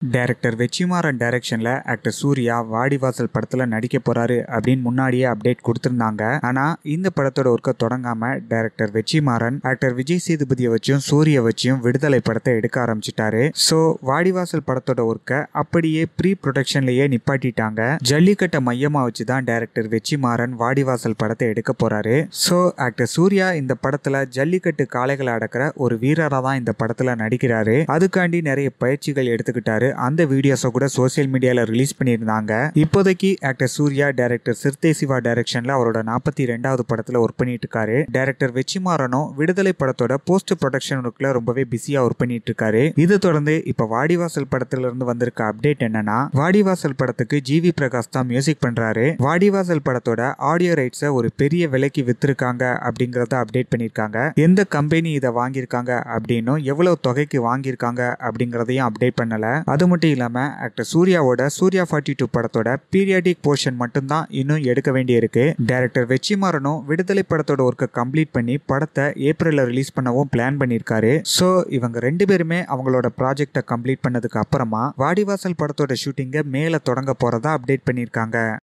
director Vetrimaaran டைரக்ஷன்ல actor Surya வாடிவாசல் படத்துல நடிக்க போறாரு அப்படின்னு முன்னாடியே அப்டேட் கொடுத்திருந்தாங்க ஆனா இந்த படத்தோட ஒர்க்கை தொடங்காம டைரக்டர் வெற்றிமாறன் ஆக்டர் விஜய் சேதுபதியை வச்சும் சூரிய வச்சும் விடுதலை படத்தை எடுக்க ஆரம்பிச்சிட்டாரு ஸோ வாடிவாசல் படத்தோட ஒர்க்கை அப்படியே ப்ரீ ப்ரொடக்ஷன்லயே நிப்பாட்டிட்டாங்க ஜல்லிக்கட்டை மையமா வச்சு தான் டைரக்டர் வெற்றிமாறன் வாடிவாசல் படத்தை எடுக்க போறாரு ஸோ ஆக்டர் சூர்யா இந்த படத்துல ஜல்லிக்கட்டு காளைகளை அடக்கிற ஒரு வீரரா தான் இந்த படத்துல நடிக்கிறாரு அதுக்காண்டி நிறைய பயிற்சிகள் எடுத்துக்கிட்டாரு அந்த வீடியோஸை கூட சோசியல் மீடியால ரிலீஸ் பண்ணியிருந்தாங்க இப்போதைக்கு ஆக்டர் சூர்யா டைரக்டர் சிறுத்தை சிவா டைரக்ஷன்ல அவரோட நாற்பத்தி ரெண்டாவது படத்துல ஒர்க் பண்ணிட்டு இருக்காரு டைரக்டர் வெற்றிமாறனும் விடுதலை படத்தோட போஸ்ட் ப்ரொடக்ஷன் ஒர்க்ல ரொம்பவே பிஸியா ஒர்க் பண்ணிட்டு இருக்காரு இது தொடர்ந்து இப்ப வாடிவாசல் படத்துல இருந்து வந்திருக்க அப்டேட் என்னன்னா வாடிவாசல் படத்துக்கு ஜிவி பிரகாஷ் தான் மியூசிக் பண்றாரு வாடிவாசல் படத்தோட ஆடியோ ரைட்ஸை ஒரு பெரிய விலைக்கு வித்திருக்காங்க அப்படிங்கறத அப்டேட் பண்ணிருக்காங்க எந்த கம்பெனி இதை வாங்கியிருக்காங்க அப்படின்னும் எவ்வளவு தொகைக்கு வாங்கியிருக்காங்க அப்படிங்கறதையும் அப்டேட் பண்ணல அது மட்டும் இல்லாம ஆக்டர் சூர்யாவோட சூர்யா ஃபார்ட்டி டூ படத்தோட பீரியாடிக் போர்ஷன் மட்டும்தான் இன்னும் எடுக்க வேண்டியிருக்கு டைரக்டர் வெற்றிமாறனும் விடுதலை படத்தோட ஒர்க்கை கம்ப்ளீட் பண்ணி படத்தை ஏப்ரல்ல ரிலீஸ் பண்ணவும் பிளான் பண்ணியிருக்காரு ஸோ இவங்க ரெண்டு பேருமே அவங்களோட ப்ராஜெக்டை கம்ப்ளீட் பண்ணதுக்கு அப்புறமா வாடிவாசல் படத்தோட ஷூட்டிங்கை மேலே தொடங்க போறதா அப்டேட் பண்ணியிருக்காங்க